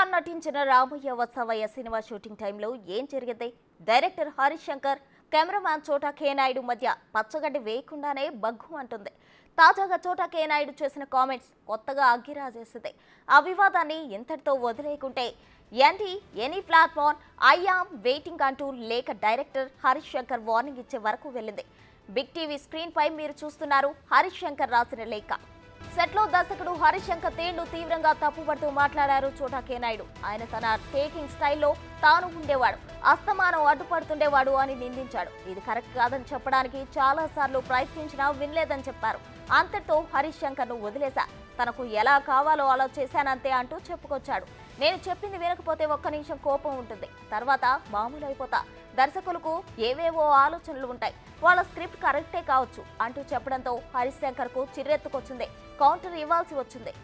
ఎన్టీఆర్ నటించిన Ramayya వత్సవయ్య cinema shooting టైంలో ఏం జరిగింది డైరెక్టర్ హరీష్ శంకర్ కెమెరామ్యాన్ చోటా కే నాయుడు మధ్య పచ్చగడ్డి వేయకుండానే బగ్గు అంటుంది తాజాగా చోటా కే నాయుడు చేసిన కామెంట్స్ కొత్తగా అగ్గిరాజేసింది ఆ వివాదాన్ని ఇంతటితో వదిలేయకుంటే ఏంటి ఎనీ ప్లాట్ఫామ్ ఐఆమ్ వెయిటింగ్ అంటూ లేఖ డైరెక్టర్ హరీష్ శంకర్ వార్నింగ్ ఇచ్చే వరకు వెళ్ళింది బిగ్ టీవీ స్క్రీన్ పై మీరు చూస్తున్నారు హరీష్ శంకర్ రాసిన లేఖ సెట్లో దర్శకుడు హరీష్ శంకర్ తేళ్లు తీవ్రంగా తప్పుపడుతూ మాట్లాడారు చోటా కే నాయుడు ఆయన తన టేకింగ్ స్టైల్లో తాను ఉండేవాడు అస్తమానం అడ్డుపడుతుండేవాడు అని నిందించాడు ఇది కరెక్ట్ కాదని చెప్పడానికి చాలా సార్లు ప్రయత్నించినా వినలేదని చెప్పారు అంతటితో హరీష్ శంకర్ ను వదిలేశా తనకు ఎలా కావాలో అలా చేశానంతే అంటూ చెప్పుకొచ్చాడు నేను చెప్పింది వినకపోతే ఒక్క నిమిషం కోపం ఉంటుంది తర్వాత మామూలు అయిపోతా దర్శకులకు ఏవేవో ఆలోచనలు ఉంటాయి వాళ్ళ స్క్రిప్ట్ కరెక్టే కావచ్చు అంటూ చెప్పడంతో హరీష్ శంకర్ కు చిర్రెత్తుకొచ్చింది కౌంటర్ ఇవ్వాల్సి వచ్చింది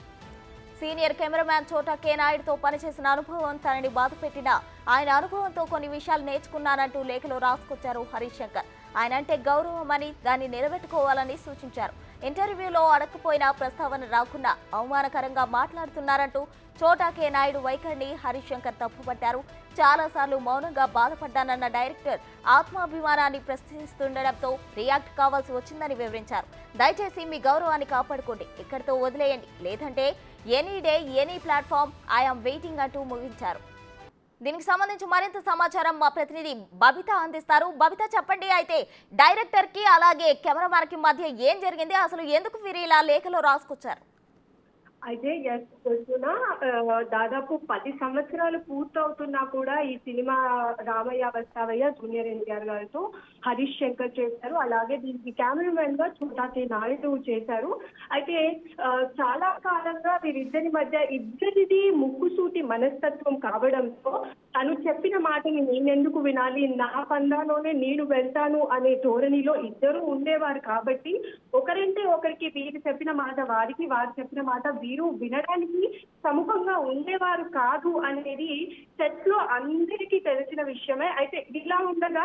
సీనియర్ కెమెరామ్యాన్ చోటా కే నాయుడుతో పనిచేసిన అనుభవం తనని బాధపెట్టినా ఆయన అనుభవంతో కొన్ని విషయాలు నేర్చుకున్నానంటూ లేఖలో రాసుకొచ్చారు హరీష్ శంకర్ ఆయన అంటే గౌరవం అని దాన్ని నిలబెట్టుకోవాలని సూచించారు ఇంటర్వ్యూలో అడగకపోయినా ప్రస్తావన రాకుండా అవమానకరంగా మాట్లాడుతున్నారంటూ చోటా కే నాయుడు వైఖరిని హరీష్ శంకర్ తప్పుపట్టారు చాలాసార్లు మౌనంగా బాధపడ్డానన్న డైరెక్టర్ ఆత్మాభిమానాన్ని ప్రశ్నిస్తుండటంతో రియాక్ట్ కావాల్సి వచ్చిందని వివరించారు దయచేసి మీ గౌరవాన్ని కాపాడుకోండి ఇక్కడితో వదిలేయండి లేదంటే any day any platform I am waiting అంటూ ముగించారు దీనికి సంబంధించి మరింత సమాచారం మా ప్రతినిధి బబిత అందిస్తారు బబిత చెప్పండి అయితే డైరెక్టర్ కి అలాగే కెమెరామ్యాన్ కి మధ్య ఏం జరిగింది అసలు ఎందుకు వీరు ఇలా లేఖలో రాసుకొచ్చారు అయితే ఎస్ కృష్ణ ఆ, దాదాపు పది సంవత్సరాలు పూర్తవుతున్నా కూడా ఈ సినిమా రామయ్య వస్తావయ్య జూనియర్ ఎన్టీఆర్ గారితో హరీష్ శంకర్ చేశారు అలాగే దీనికి కెమెరామెన్ గా చోటాకి నాయుడు చేశారు అయితే ఆ, చాలా కాలంగా వీరిద్దరి మధ్య ఇద్దరిది ముక్కుసూటి మనస్తత్వం కావడంతో తను చెప్పిన మాటని నేనెందుకు వినాలి నా పందాలోనే నేను వెళ్తాను అనే ధోరణిలో ఇద్దరు ఉండేవారు కాబట్టి ఒకరంటే ఒకరికి వీరు చెప్పిన మాట వారికి వారు చెప్పిన మాట వీరు వినడానికి సముఖంగా ఉండేవారు కాదు అనేది సెట్ లో అందరికీ తెలిసిన విషయమే అయితే ఇలా ఉండగా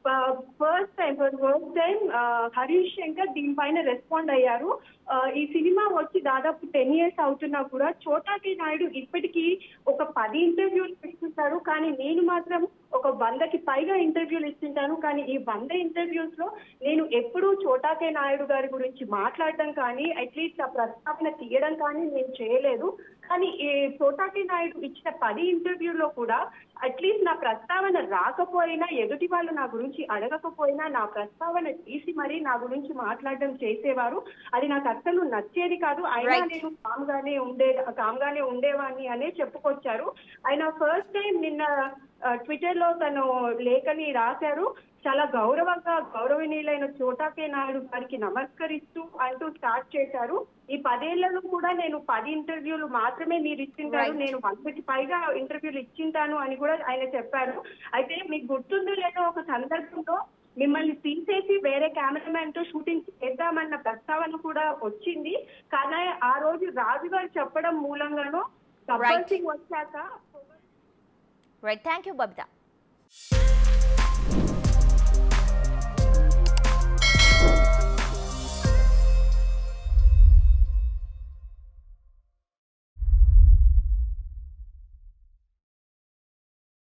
first time first time Harish Shankar దీనిపైన రెస్పాండ్ అయ్యారు ఆ, ఈ సినిమా వచ్చి దాదాపు టెన్ ఇయర్స్ అవుతున్నా కూడా చోటాకి నాయుడు ఇప్పటికీ ఒక పది ఇంటర్వ్యూలు ఇస్తుంటారు కానీ నేను మాత్రం ఒక వందకి పైగా ఇంటర్వ్యూలు ఇస్తుంటాను కానీ ఈ వంద ఇంటర్వ్యూస్ లో నేను ఎప్పుడూ చోటాకే నాయుడు గారి గురించి మాట్లాడడం కానీ అట్లీస్ట్ ఆ ప్రస్తావన తీయడం కానీ నేను చేయలేదు కానీ ఈ చోటాకి నాయుడు ఇచ్చిన పది ఇంటర్వ్యూలో కూడా అట్లీస్ట్ నా ప్రస్తావన రాకపోయినా ఎదుటి వాళ్ళు నా గురించి అడగకపోయినా నా ప్రస్తావన తీసి మరీ నా గురించి మాట్లాడడం చేసేవారు అది నాకు అస్సలు నచ్చేది కాదు అయినా Right. నేను కామ్గానే ఉండే కామ్గానే ఉండేవాడిని అనే చెప్పుకొచ్చారు ఆయన ఫస్ట్ టైం నిన్న ట్విట్టర్ లో తను లేఖని రాశారు చాలా గౌరవంగా గౌరవనీయులైన చోటాకే నాయుడు గారికి నమస్కరిస్తూ అంటూ స్టార్ట్ చేశారు ఈ పదేళ్లలో కూడా నేను పది ఇంటర్వ్యూలు మాత్రమే మీరు ఇచ్చింటారు Right. నేను వందకి పైగా ఇంటర్వ్యూలు ఇచ్చింటాను అని కూడా ఆయన చెప్పారు అయితే మీకు గుర్తుందో లేదో ఒక సందర్భంలో మిమ్మల్ని తీసేసి వేరే కెమెరామ్యాన్ తో షూటింగ్ చేద్దామన్న ప్రస్తావన కూడా వచ్చింది కానీ ఆ రోజు రాజు గారు చెప్పడం మూలంగానో గబ్బర్ Right. సింగ్ వచ్చాక రైట్ థ్యాంక్ యూ బబిత